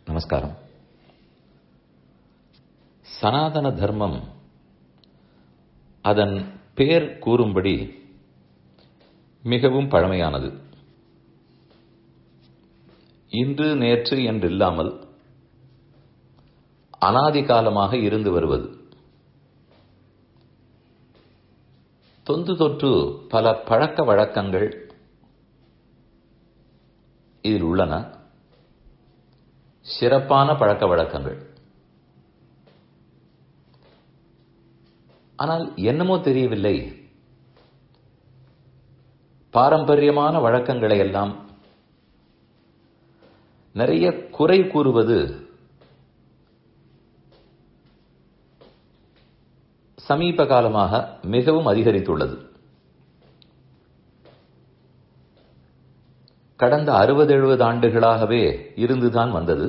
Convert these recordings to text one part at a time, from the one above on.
நமஸ்காரம் சனாதன தர்மம் அதன் பேர் கூறும்படி மிகவும் பழமையானது இன்று நேற்று என்றில்லாமல் அனாதி காலமாக இருந்து வருவது தொன்று தொற்று பல பழக்க வழக்கங்கள் இதில் உள்ளன சிறப்பான பழக்க வழக்கங்கள் ஆனால் என்னமோ தெரியவில்லை பாரம்பரியமான வழக்கங்களை எல்லாம் நிறைய குறை கூறுவது சமீப காலமாக மிகவும் அதிகரித்துள்ளது கடந்த அறுபது எழுபது ஆண்டுகளாகவே இருந்துதான் வந்தது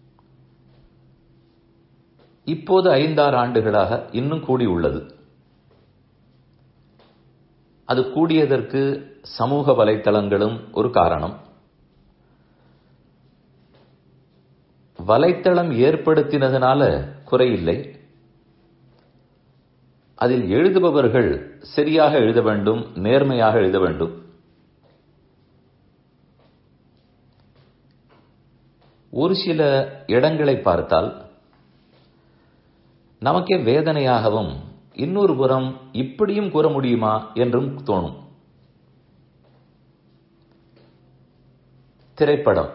இப்போது ஐந்தாறு ஆண்டுகளாக இன்னும் கூடி உள்ளது அது கூடியதற்கு சமூக வலைத்தளங்களும் ஒரு காரணம் வலைத்தளம் ஏற்படுத்தினதுனால குறையில்லை அதில் எழுதுபவர்கள் சரியாக எழுத வேண்டும் நேர்மையாக எழுத வேண்டும் ஒரு சில இடங்களை பார்த்தால் நமக்கே வேதனையாகவும் இன்னொரு புறம் இப்படியும் கூற முடியுமா என்றும் தோணும் திரைப்படம்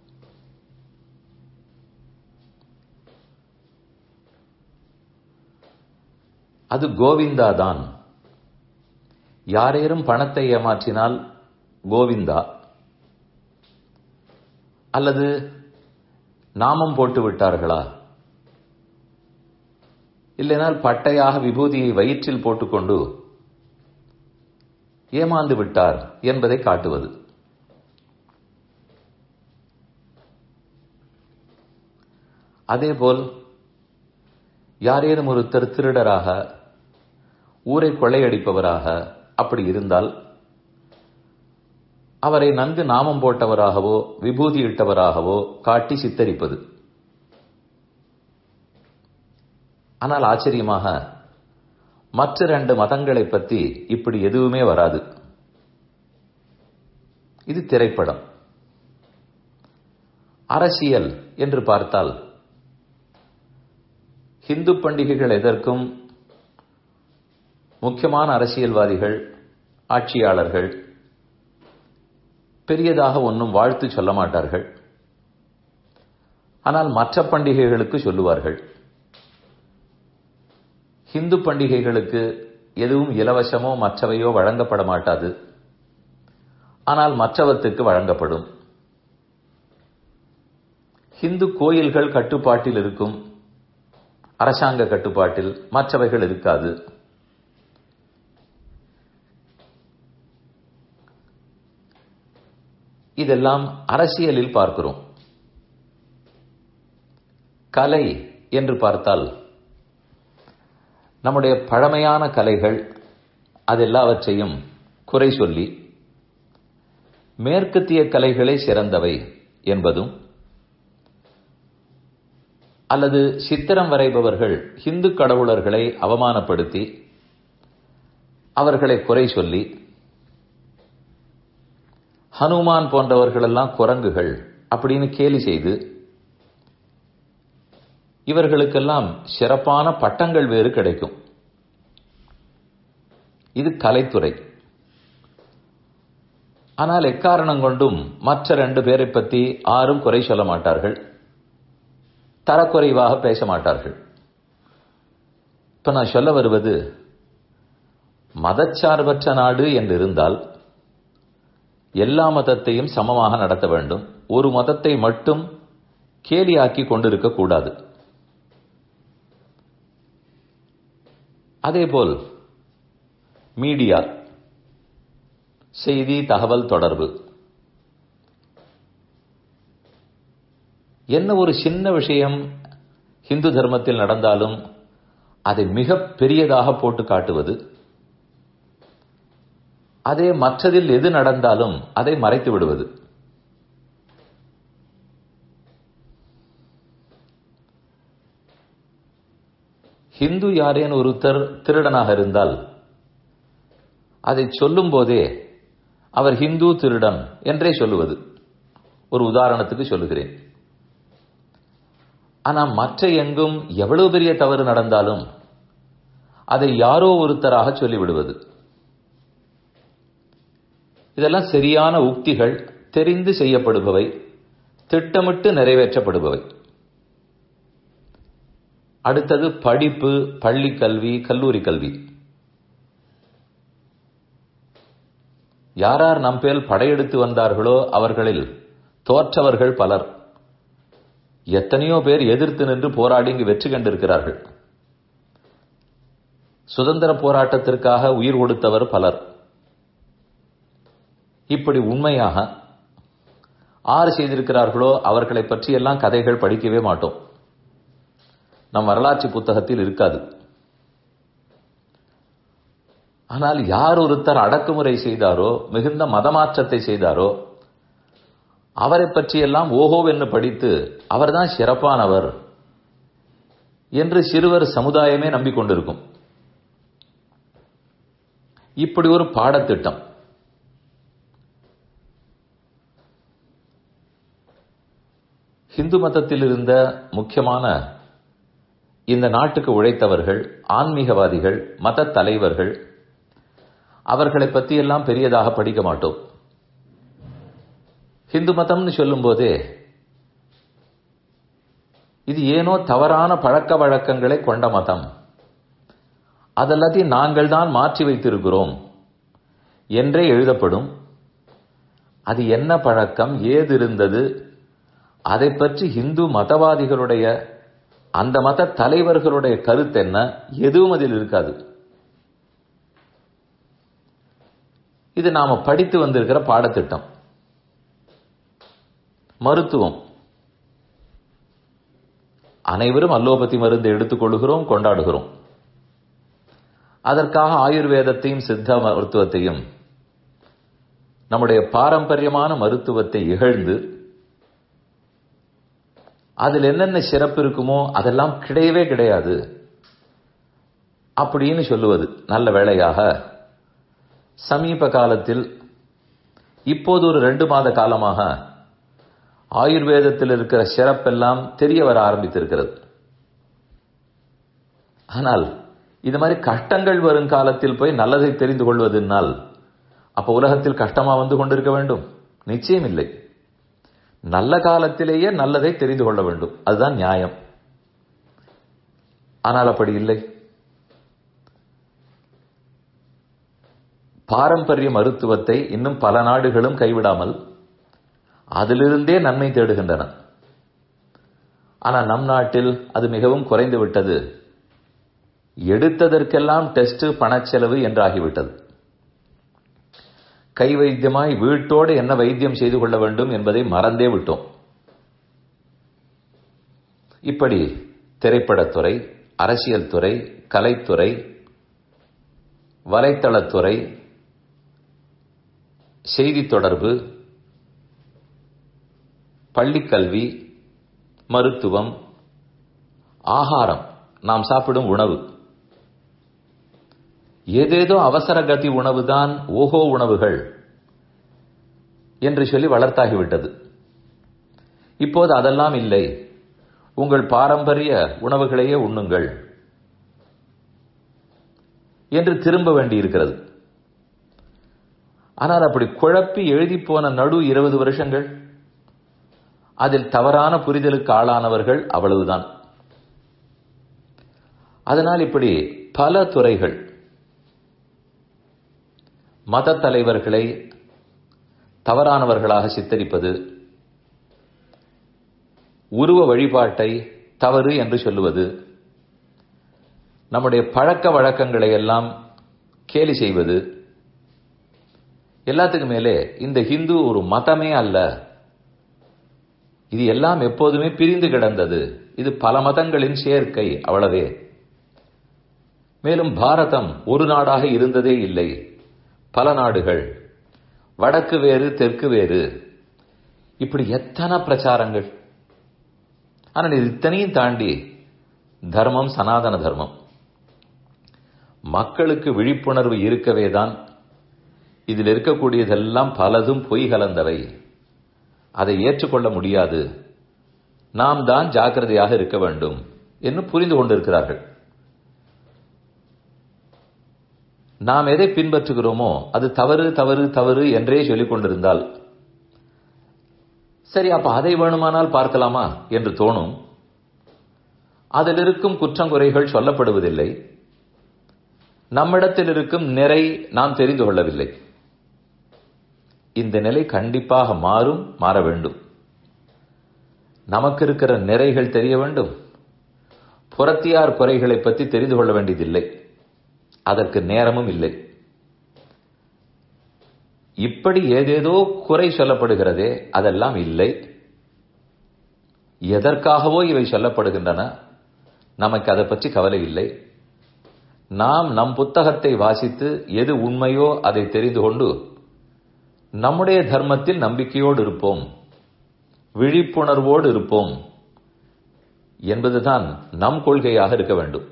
அது கோவிந்தா தான் யாரேனும் பணத்தை ஏமாற்றினால் கோவிந்தா அல்லது நாமம் போட்டு விட்டார்களா இல்லைனால் பட்டையாக விபூதியை வயிற்றில் போட்டுக்கொண்டு ஏமாந்து விட்டார் என்பதை காட்டுவது அதேபோல் யாரேனும் ஒருத்தர் திருடராக ஊரை கொள்ளையடிப்பவராக அப்படி இருந்தால் அவரை நன்கு நாமம் போட்டவராகவோ விபூதி இட்டவராகவோ காட்டி சித்தரிப்பது ஆனால் ஆச்சரியமாக மற்ற ரெண்டு மதங்களை பற்றி இப்படி எதுவுமே வராது இது திரைப்படம் அரசியல் என்று பார்த்தால் ஹிந்து பண்டிகைகள் எதற்கும் முக்கியமான அரசியல்வாதிகள் ஆட்சியாளர்கள் பெரியதாக ஒன்றும் வாழ்த்து சொல்ல மாட்டார்கள் ஆனால் மற்ற பண்டிகைகளுக்கு சொல்லுவார்கள் ஹிந்து பண்டிகைகளுக்கு எதுவும் இலவசமோ மற்றவையோ வழங்கப்பட மாட்டாது ஆனால் மற்றவத்துக்கு வழங்கப்படும் ஹிந்து கோயில்கள் கட்டுப்பாட்டில் இருக்கும் அரசாங்க கட்டுப்பாட்டில் மற்றவைகள் இருக்காது இதெல்லாம் அரசியலில் பார்க்கிறோம் கலை என்று பார்த்தால் நம்முடைய பழமையான கலைகள் அதெல்லாவற்றையும் குறை சொல்லி மேற்கத்திய கலைகளே சிறந்தவை என்பதும் அல்லது சித்திரம் வரைபவர்கள் ஹிந்து கடவுளர்களை அவமானப்படுத்தி அவர்களை குறை சொல்லி ஹனுமான் போன்றவர்களெல்லாம் குரங்குகள் அப்படின்னு கேலி செய்து இவர்களுக்கெல்லாம் சிறப்பான பட்டங்கள் வேறு கிடைக்கும் இது கலைத்துறை ஆனால் எக்காரணம் கொண்டும் மற்ற ரெண்டு பேரை பற்றி ஆரும் குறை சொல்ல மாட்டார்கள் தரக்குறைவாக பேச மாட்டார்கள் இப்ப நான் சொல்ல வருவது மதச்சார்பற்ற நாடு என்று இருந்தால் எல்லா மதத்தையும் சமமாக நடத்த வேண்டும் ஒரு மதத்தை மட்டும் கேலியாக்கி கொண்டிருக்க கூடாது அதேபோல் மீடியா செய்தி தகவல் தொடர்பு என்ன ஒரு சின்ன விஷயம் ஹிந்து தர்மத்தில் நடந்தாலும் அதை மிக பெரியதாக போட்டு காட்டுவது அதே மற்றதில் எது நடந்தாலும் அதை மறைத்து விடுவது ஹிந்து யாரேன் ஒருத்தர் திருடனாக இருந்தால் அதை சொல்லும் போதே அவர் ஹிந்து திருடன் என்றே சொல்லுவது ஒரு உதாரணத்துக்கு சொல்லுகிறேன் ஆனா மற்ற எங்கும் எவ்வளவு பெரிய தவறு நடந்தாலும் அதை யாரோ ஒருத்தராக சொல்லிவிடுவது இதெல்லாம் சரியான உக்திகள் தெரிந்து செய்யப்படுபவை திட்டமிட்டு நிறைவேற்றப்படுபவை அடுத்தது படிப்பு பள்ளி கல்வி கல்லூரி கல்வி யாரார் நம்பேல் படையெடுத்து வந்தார்களோ அவர்களில் தோற்றவர்கள் பலர் எத்தனையோ பேர் எதிர்த்து நின்று போராடி இங்கு வெற்றி கண்டிருக்கிறார்கள் சுதந்திர போராட்டத்திற்காக உயிர் கொடுத்தவர் பலர் இப்படி உண்மையாக ஆறு செய்திருக்கிறார்களோ அவர்களை பற்றியெல்லாம் கதைகள் படிக்கவே மாட்டோம் நம் வரலாற்று புத்தகத்தில் இருக்காது ஆனால் யார் ஒருத்தர் அடக்குமுறை செய்தாரோ மிகுந்த மதமாற்றத்தை செய்தாரோ அவரை பற்றியெல்லாம் ஓஹோவென்று படித்து அவர்தான் சிறப்பானவர் என்று சிறுவர் சமுதாயமே நம்பிக்கொண்டிருக்கும் இப்படி ஒரு பாடத்திட்டம் ஹிந்து மதத்தில் இருந்த முக்கியமான இந்த நாட்டுக்கு உழைத்தவர்கள் ஆன்மீகவாதிகள் மத தலைவர்கள் அவர்களை பற்றியெல்லாம் பெரியதாக படிக்க மாட்டோம் ஹிந்து மதம்னு சொல்லும் போதே இது ஏனோ தவறான பழக்க வழக்கங்களை கொண்ட மதம் அதெல்லாத்தையும் நாங்கள் தான் மாற்றி வைத்திருக்கிறோம் என்றே எழுதப்படும் அது என்ன பழக்கம் ஏது இருந்தது அதை பற்றி இந்து மதவாதிகளுடைய அந்த மத தலைவர்களுடைய கருத்து என்ன எதுவும் அதில் இருக்காது இது நாம படித்து வந்திருக்கிற பாடத்திட்டம் மருத்துவம் அனைவரும் அல்லோபதி மருந்து எடுத்துக்கொள்கிறோம் கொண்டாடுகிறோம் அதற்காக ஆயுர்வேதத்தையும் சித்த மருத்துவத்தையும் நம்முடைய பாரம்பரியமான மருத்துவத்தை இகழ்ந்து அதில் என்னென்ன சிறப்பு இருக்குமோ அதெல்லாம் கிடையவே கிடையாது அப்படின்னு சொல்லுவது நல்ல வேளையாக சமீப காலத்தில் இப்போது ஒரு ரெண்டு மாத காலமாக ஆயுர்வேதத்தில் இருக்கிற சிறப்பெல்லாம் தெரிய வர ஆரம்பித்திருக்கிறது ஆனால் இது மாதிரி கஷ்டங்கள் வரும் காலத்தில் போய் நல்லதை தெரிந்து கொள்வதனால் அப்ப உலகத்தில் கஷ்டமா வந்து கொண்டிருக்க வேண்டும் நிச்சயம் இல்லை நல்ல காலத்திலேயே நல்லதை தெரிந்து கொள்ள வேண்டும் அதுதான் நியாயம் ஆனால் அப்படி இல்லை பாரம்பரிய மருத்துவத்தை இன்னும் பல நாடுகளும் கைவிடாமல் அதிலிருந்தே நன்மை தேடுகின்றன ஆனால் நம் நாட்டில் அது மிகவும் குறைந்து விட்டது எடுத்ததற்கெல்லாம் டெஸ்ட் பணச்செலவு என்றாகிவிட்டது கை வைத்தியமாய் வீட்டோடு என்ன வைத்தியம் செய்து கொள்ள வேண்டும் என்பதை மறந்தே விட்டோம் இப்படி திரைப்படத்துறை அரசியல் துறை கலைத்துறை வலைத்தளத்துறை செய்தி தொடர்பு பள்ளிக்கல்வி மருத்துவம் ஆகாரம் நாம் சாப்பிடும் உணவு ஏதேதோ அவசர கதி உணவுதான் ஓஹோ உணவுகள் என்று சொல்லி வளர்த்தாகிவிட்டது இப்போது அதெல்லாம் இல்லை உங்கள் பாரம்பரிய உணவுகளையே உண்ணுங்கள் என்று திரும்ப வேண்டியிருக்கிறது ஆனால் அப்படி குழப்பி எழுதி போன நடு இருபது வருஷங்கள் அதில் தவறான புரிதலுக்கு ஆளானவர்கள் அவ்வளவுதான் அதனால் இப்படி பல துறைகள் மத தலைவர்களை தவறானவர்களாக சித்தரிப்பது உருவ வழிபாட்டை தவறு என்று சொல்லுவது நம்முடைய பழக்க வழக்கங்களை எல்லாம் கேலி செய்வது எல்லாத்துக்கும் மேலே இந்த ஹிந்து ஒரு மதமே அல்ல இது எல்லாம் எப்போதுமே பிரிந்து கிடந்தது இது பல மதங்களின் சேர்க்கை அவ்வளவே மேலும் பாரதம் ஒரு நாடாக இருந்ததே இல்லை பல நாடுகள் வடக்கு வேறு தெற்கு வேறு இப்படி எத்தனை பிரச்சாரங்கள் ஆனால் இது இத்தனையும் தாண்டி தர்மம் சனாதன தர்மம் மக்களுக்கு விழிப்புணர்வு இருக்கவே தான் இதில் இருக்கக்கூடியதெல்லாம் பலதும் பொய் கலந்தவை அதை ஏற்றுக்கொள்ள முடியாது நாம் தான் ஜாக்கிரதையாக இருக்க வேண்டும் என்று புரிந்து கொண்டிருக்கிறார்கள் நாம் எதை பின்பற்றுகிறோமோ அது தவறு தவறு தவறு என்றே சொல்லிக் கொண்டிருந்தால் சரி அப்ப அதை வேணுமானால் பார்க்கலாமா என்று தோணும் அதில் இருக்கும் குற்றங்குறைகள் சொல்லப்படுவதில்லை நம்மிடத்தில் இருக்கும் நிறை நாம் தெரிந்து கொள்ளவில்லை இந்த நிலை கண்டிப்பாக மாறும் மாற வேண்டும் நமக்கு இருக்கிற நிறைகள் தெரிய வேண்டும் புறத்தியார் குறைகளை பற்றி தெரிந்து கொள்ள வேண்டியதில்லை அதற்கு நேரமும் இல்லை இப்படி ஏதேதோ குறை சொல்லப்படுகிறதே அதெல்லாம் இல்லை எதற்காகவோ இவை சொல்லப்படுகின்றன நமக்கு அதை பற்றி கவலை இல்லை நாம் நம் புத்தகத்தை வாசித்து எது உண்மையோ அதை தெரிந்து கொண்டு நம்முடைய தர்மத்தில் நம்பிக்கையோடு இருப்போம் விழிப்புணர்வோடு இருப்போம் என்பதுதான் நம் கொள்கையாக இருக்க வேண்டும்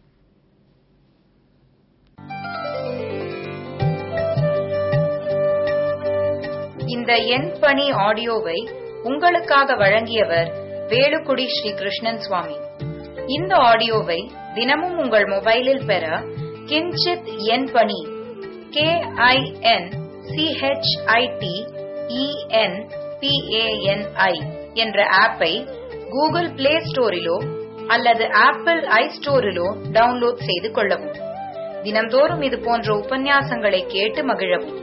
இந்த எண் பணி ஆடியோவை உங்களுக்காக வழங்கியவர் வேலுக்குடி ஸ்ரீ கிருஷ்ணன் சுவாமி இந்த ஆடியோவை தினமும் உங்கள் மொபைலில் பெற கிஞ்சித் எண் பணி கே ஐ என் சிஹெச்ஐடி இஎன் பிஏஎன்ஐ என்ற ஆப்பை கூகுள் பிளே ஸ்டோரிலோ அல்லது ஆப்பிள் ஐ ஸ்டோரிலோ டவுன்லோட் செய்து கொள்ளவும் தினம்தோறும் இது போன்ற உபன்யாசங்களை கேட்டு மகிழவும்